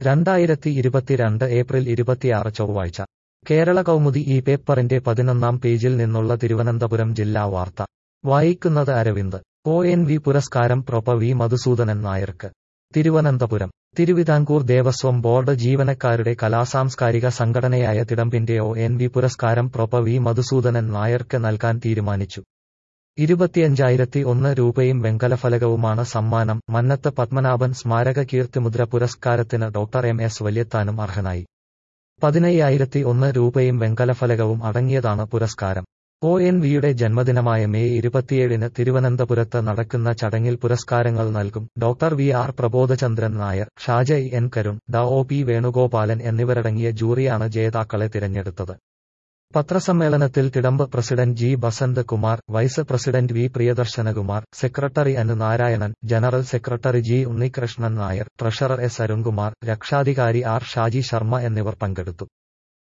രണ്ടായിരത്തി ഇരുപത്തിരണ്ട് ഏപ്രിൽ ഇരുപത്തിയാറ് ചൊവ്വാഴ്ച കേരള കൗമുദി ഈ പേപ്പറിന്റെ പതിനൊന്നാം പേജിൽ നിന്നുള്ള തിരുവനന്തപുരം ജില്ലാ വാർത്ത വായിക്കുന്നത് അരവിന്ദ് ഒ എൻ വി പുരസ്കാരം പ്രൊപ വി മധുസൂദനൻ നായർക്ക് തിരുവനന്തപുരം തിരുവിതാംകൂർ ദേവസ്വം ബോർഡ് ജീവനക്കാരുടെ കലാസാംസ്കാരിക സംഘടനയായ തിടമ്പിന്റെ ഒ എൻ വി പുരസ്കാരം പ്രൊപ വി മധുസൂദനൻ നായർക്ക് നൽകാൻ തീരുമാനിച്ചു ഇരുപത്തിയഞ്ചായിരത്തി ഒന്ന് രൂപയും വെങ്കലഫലകവുമാണ് സമ്മാനം മന്നത്ത് പത്മനാഭൻ സ്മാരക കീർത്തിമുദ്ര പുരസ്കാരത്തിന് ഡോക്ടർ എം എസ് വല്യത്താനും അർഹനായി പതിനയ്യായിരത്തി ഒന്ന് രൂപയും വെങ്കലഫലകവും അടങ്ങിയതാണ് പുരസ്കാരം ഒ എൻ വിയുടെ ജന്മദിനമായ മെയ് ഇരുപത്തിയേഴിന് തിരുവനന്തപുരത്ത് നടക്കുന്ന ചടങ്ങിൽ പുരസ്കാരങ്ങൾ നൽകും doctor V R Prabodhachandran Nair Shajay N Karun ഡ ഒ പി വേണുഗോപാലൻ എന്നിവരടങ്ങിയ ജൂറിയാണ് ജേതാക്കളെ തിരഞ്ഞെടുത്തത് പത്രസമ്മേളനത്തിൽ Thidambu president G Basanth Kumar vice president V Priyadarshanakumar secretary Anu Narayanan general secretary G Unnikrishnan Nair treasurer S Arunkumar രക്ഷാധികാരി ആർ ഷാജി ശർമ്മ എന്നിവർ പങ്കെടുത്തു